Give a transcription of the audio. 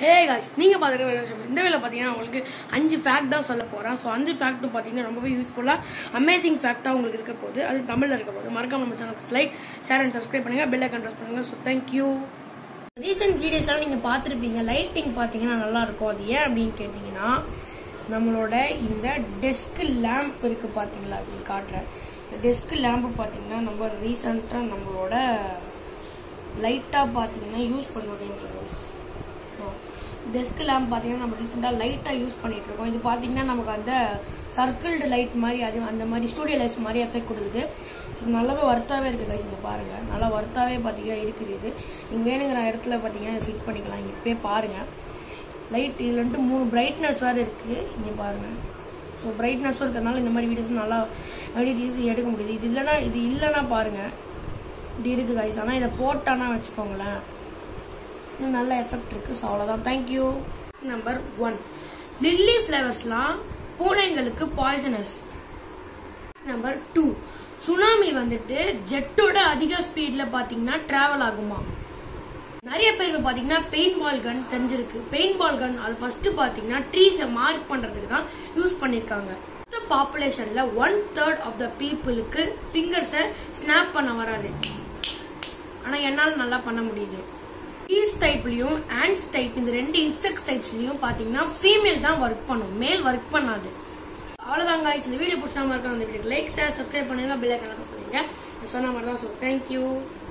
hey guys நீங்க பாத்துட்டு இந்த வேலை பாத்தீங்கன்னா உங்களுக்கு அஞ்சு ஃபேக்ட் தான் சொல்ல போறேன் ஸோ அஞ்சு ஃபேக்ட்டும் பாத்தீங்கன்னா ரொம்பவே யூஸ்ஃபுல்லா அமேசிங் ஃபேக்டா உங்களுக்கு இருக்க போகுது அது தமிழ்ல இருக்க போகுது மறக்காம நம்ம சேனலுக்கு லைக் ஷேர் அண்ட் சப்ஸ்கிரைப் பண்ணுங்க பெல் ஐக்கன் ப்ரெஸ் பண்ணுங்க ஸோ தேங்க்யூ ரீசெண்ட் வீடியோஸ்லாம் நீங்க பார்த்துருப்பீங்க லைட்டிங் பாத்தீங்கன்னா நல்லா இருக்கும் அது ஏன் அப்படின்னு கேட்டீங்கன்னா நம்மளோட இந்த டெஸ்க் லேம்ப் இருக்கு பாத்தீங்களா அது காட்டுறேன் இந்த டெஸ்க் லேம்ப் பாத்தீங்கன்னா நம்ம ரீசெண்டா நம்மளோட லைட்டா பாத்தீங்கன்னா யூஸ் பண்ணுவோம் டெஸ்க் லேம்ப் பாத்தீங்கன்னா நம்ம ரீசெண்டாக லைட்டாக யூஸ் பண்ணிட்டு இருக்கோம் இது பாத்தீங்கன்னா நமக்கு அந்த சர்க்கிள்டு லைட் மாதிரி அது அந்த மாதிரி ஸ்டூடியோ லைட்ஸ் மாதிரி எஃபெக்ட் கொடுக்குது ஸோ நல்லாவே ஒர்த்தாவே இருக்கு கைஸ் இங்க பாருங்க நல்லா ஒர்த்தாவே பாத்தீங்கன்னா இருக்குது இது நீங்க வேணுங்கிற இடத்துல பாத்தீங்கன்னா ஃபிட் பண்ணிக்கலாம் இங்க இப்பயே பாருங்க லைட் இதுல வந்துட்டு மூணு பிரைட்னஸ் வேற இருக்கு இங்க பாருங்க ஸோ பிரைட்னஸும் இருக்கிறதுனால இந்த மாதிரி வீடியோஸ் நல்லா எடிட் எடுக்க முடியுது இது இல்லைன்னா இது இல்லைன்னா பாருங்க இது இருக்கு கைஸ் ஆனால் இதை போட்டானா வச்சுக்கோங்களேன் இன்னும் நல்ல எஃபெக்ட் இருக்கு ஸோ அவ்வளோதான் தேங்க்யூ நம்பர் ஒன் லில்லி ஃப்ளவர்ஸ்லாம் பூனைங்களுக்கு பாய்சனஸ் நம்பர் டூ சுனாமி வந்துட்டு ஜெட்டோட அதிக ஸ்பீட்ல பாத்தீங்கன்னா டிராவல் ஆகுமா நிறைய பேருக்கு பாத்தீங்கன்னா பெயின் பால் கன் தெரிஞ்சிருக்கு பெயின் பால் கன் அது ஃபர்ஸ்ட் பாத்தீங்கன்னா ட்ரீஸை மார்க் பண்றதுக்கு தான் யூஸ் பண்ணிருக்காங்க பாப்புலேஷன்ல ஒன் தேர்ட் ஆஃப் த பீப்புளுக்கு ஃபிங்கர்ஸை ஸ்னாப் பண்ண வராது ஆனா என்னால நல்லா பண்ண முடியுது ஈஸ் டைப்லயும் ஆண்ட்ஸ் டைப் இந்த ரெண்டு இன்செக்ட் டைப்ஸ்லயும் பாத்தீங்கன்னா ஃபீமேல் தான் ஒர்க் பண்ணும் மேல் ஒர்க் பண்ணாது அவ்வளவுதான் guys இந்த வீடியோ பிடிச்சாம இருக்க அந்த வீடியோ லைக் ஷேர் சப்ஸ்கிரைப் பண்ணுங்க பெல் ஐக்கன் பண்ணுங்க சொன்ன மாதிரி தான் ஸோ தேங்க்யூ